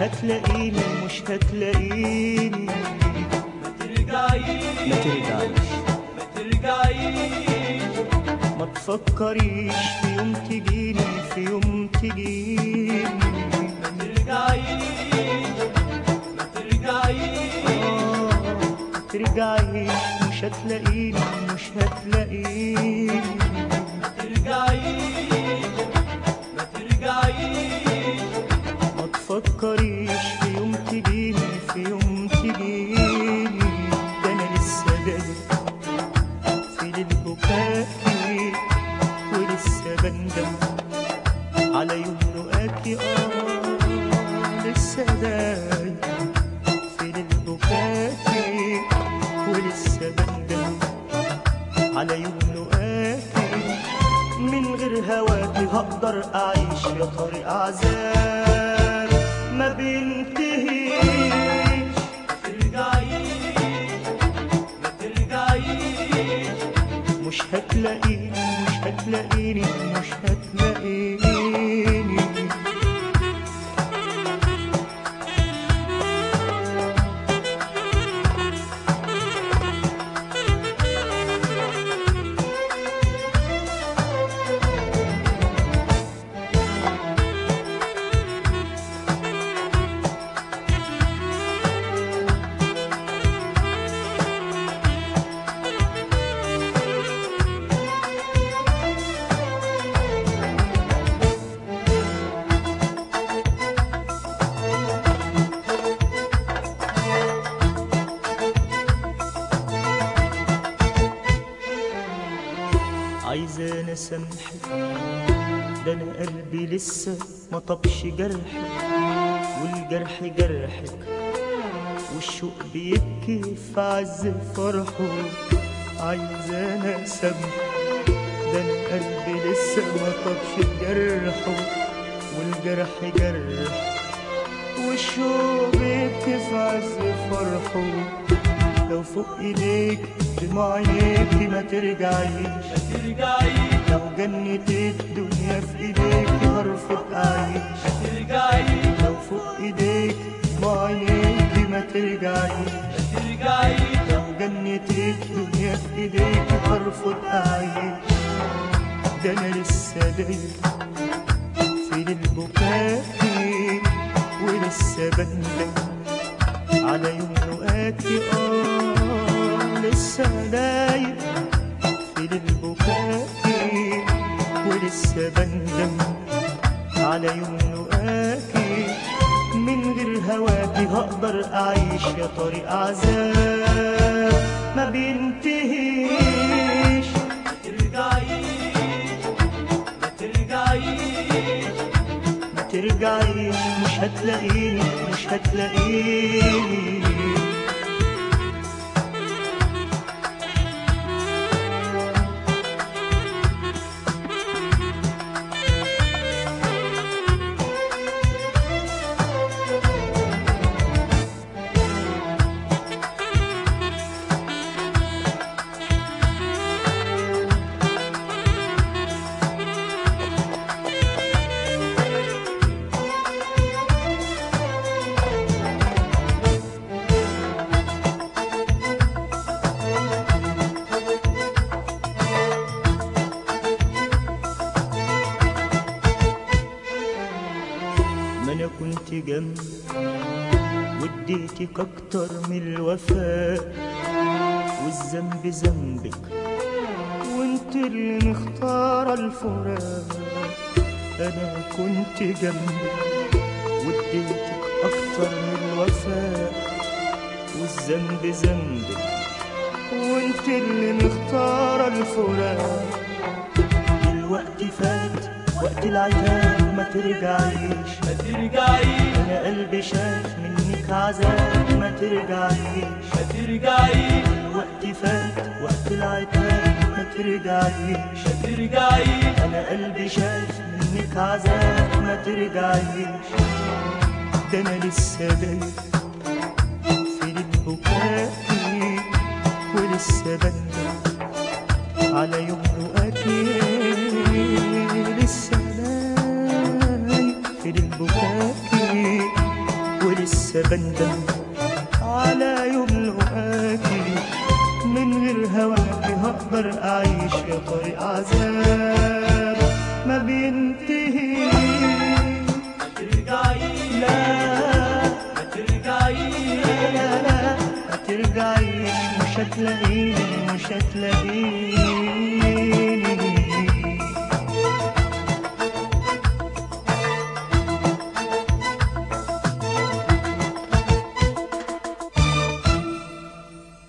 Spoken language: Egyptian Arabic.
هتلاقيني مش هتلاقيني ما ترجعيش ما ترجعيش ما ترجعيش ما تفكريش في يوم تجيني في يوم تجيني ما ترجعيش ما ترجعيش آه، ما ترجعيش مش هتلاقيني مش هتلاقيني ما ترجعيش ما ترجعيش ما تفكريش في يوم تجيني في يوم تجيني ده انا لسه دايق في للبكاء ولسه بندم على يوم لقاكي اه لسه دايق في للبكاء ولسه بندم على يوم لقاكي من غير هواكي هقدر اعيش يا طريق عذاب ما بينتهيش ترجعيش ما ترجعيش مش هتلاقيني مش هتلاقيني مش هتلاقيني عايزة انا سامحك ده انا قلبي لسه ما طبش جرحك والجرح جرحك والشوق بيبكي في عز فرحه عايزة انا سامحك ده انا قلبي لسه ما طبش جرحه والجرح جرح والشوق بيبكي في عز فرحه لو فوق ايديك دموع عينيكي ما ترجعيش ما ترجعيش لو جنت الدنيا في ايديك هرفض اعيش ما ترجعيش لو فوق ايديك دموع عينيكي ما ترجعيش ما ترجعيش لو جنت الدنيا في ايديك هرفض اعيش ده انا لسه دايق في البكاء ولسه بندم على يوم لقاكي اه لسه دايق في البكاء ولسه بندم على يوم لقاكي من غير هواكي هقدر اعيش يا طريق عذاب ما بينتهيش ما ترجعيش ما ترجعيش ما ترجعيش مش هتلاقيني مش هتلاقيني ما انا كنت جنبك واديتك اكتر من الوفاء والذنب ذنبك وانت اللي مختارة الفراق انا كنت جنبك واديتك اكتر من الوفاء والذنب ذنبك وانت اللي مختارة الفراق الوقت فات وقت العتاب ما ترجعيش ما ترجعيش انا قلبي شاف منك عذاب ما ترجعيش ما ترجعيش الوقت فات وقت العتاب ما ترجعيش ما ترجعيش انا قلبي شاف منك عذاب ما ترجعيش ده انا لسه دايق في البكاء ولسه بندم على يوم لقاكي لسه دايق في البكاء لسه بندم على يوم لقاكي من غير هواكي هقدر اعيش يا طريق عذاب